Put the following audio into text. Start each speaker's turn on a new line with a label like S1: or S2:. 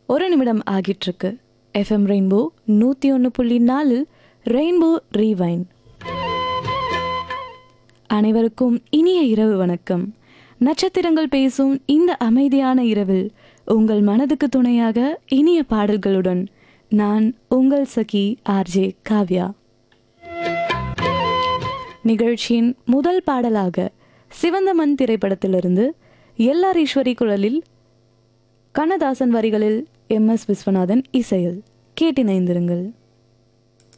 S1: ஒரு நிமிடம் ஆகிட்டிருக்கு FM rainbow நூற்றி ஒன்று புள்ளி நாலு ரெயின்போ ரீவைன் அனைவருக்கும் இனிய இரவு வணக்கம் நட்சத்திரங்கள் பேசும் இந்த அமைதியான இரவில் உங்கள் மனதுக்கு துணையாக இனிய பாடல்களுடன் நான் உங்கள் சகி ஆர்ஜே காவ்யா நிகழ்ச்சியின் முதல் பாடலாக சிவந்த மண் திரைப்படத்திலிருந்து எல்ஆர் ஈஸ்வரி குரலில் கண்ணதாசன் வரிகளில் எம் எஸ் விஸ்வநாதன் இசையில் கேட்டிணைந்திருங்கள்